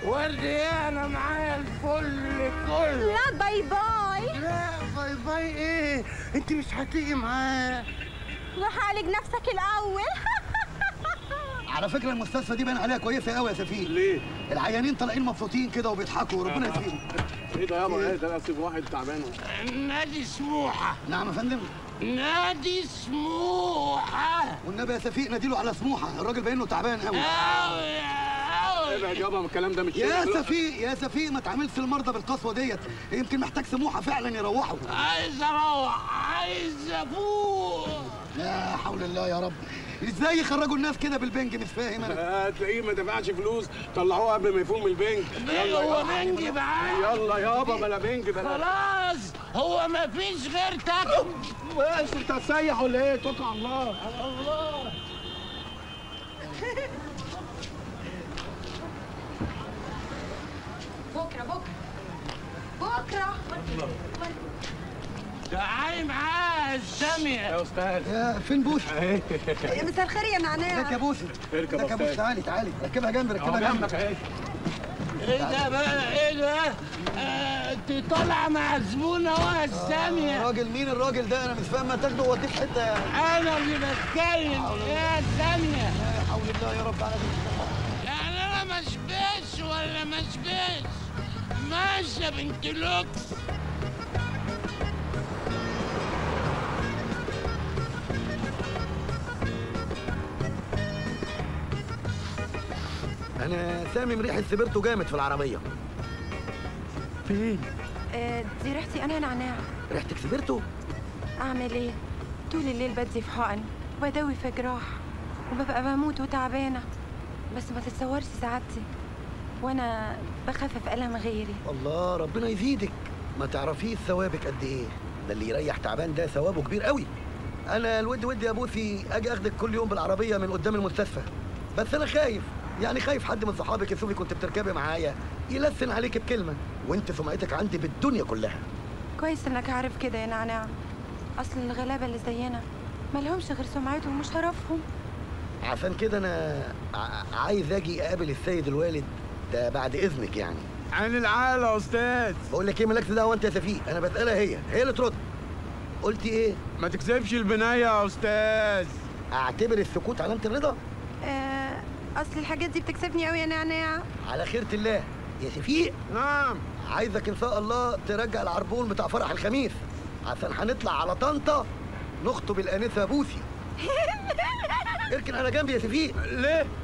ورد ايه انا معايا الفل كله لا باي باي لا باي باي ايه انت مش هتيجي معاه روح عالج نفسك الاول على فكره المستشفى دي باين عليها كويسه قوي يا سفير ليه؟ العيانين طالعين مبسوطين كده وبيضحكوا وربنا يسلمهم ايه ده يابا ايه ده اصل واحد تعبان نادي سموحه نعم يا فندم نادي سموحه والنبي يا سفيق ناديله على سموحه الراجل باين له تعبان قوي أوي أوي ابعد يابا من الكلام ده مش يا سفيق يا سفيق ما تعاملش المرضى بالقسوه ديت يمكن محتاج سموحه فعلا يروحوا عايز اروح عايز افوق لا حول الله يا رب ازاي يخرجوا الناس كده بالبنج مش فاهم انا هتلاقيه ما دفعش فلوس طلعوه قبل ما يفوق من البنك يلا هو يابا بنجي معاه يلا يابا بلا بنج بلا خلاص هو ما فيش غير تاكل بس انت هتسيح ولا ايه؟ توكل على الله الله بكره بكره بكره تعالي معاه السامية يا استاذ يا فين بوسي مساء الخير يا ازيك يا نعناع بوسي اركب يا ازيك يا بوسي أستاذ. تعالي تعالي ركبها جنبي اهو ركبها جنبك جنبي اهي ايه ده بقى ايه ده آه، انت طالعه مع زبونه اهو السامية راجل مين الراجل ده انا مش فاهم ما تاخده ووديه في حته يا انا اللي بتكلم يا سامية حول الله يا رب على يعني انا ما شبهش ولا ما شبهش ماشي يا بنت لوكس انا سامم ريحه سبرتو جامد في العربيه فين آه، دي ريحتي انا يا نعناع ريحتك سبرتو اعمل ايه طول الليل بدي في حقن وبدوي في جراح وببقى بموت وتعبانه بس ما تتصورش سعادتي وانا بخفف الم غيري الله ربنا يزيدك ما تعرفيش ثوابك قد ايه ده اللي يريح تعبان ده ثوابه كبير قوي انا الود ودي يا بوسي اجي اخدك كل يوم بالعربيه من قدام المستشفى بس انا خايف يعني خايف حد من صحابك يشوفك كنت بتركبي معايا يلسن عليك بكلمه وانت سمعتك عندي بالدنيا كلها كويس انك عارف كده يا نعناع اصل الغلابه اللي زينا مالهمش غير سمعتهم وشرفهم عشان كده انا ع- عايز اجي اقابل السيد الوالد ده بعد اذنك يعني عين العال يا استاذ بقول لك ايه مالكش دعوه انت يا سفيه انا بسالها هي هي اللي ترد قلتي ايه ما تكسبش البنايه يا استاذ اعتبر السكوت علامه الرضا آه، اصل الحاجات دي بتكسبني قوي يا نعناع على خيرة الله يا شفيق نعم عايزك ان شاء الله ترجع العربون بتاع فرح الخميس عشان هنطلع على طنطا نخطب الانسه بوسي اركن على جنبي يا شفيق ليه؟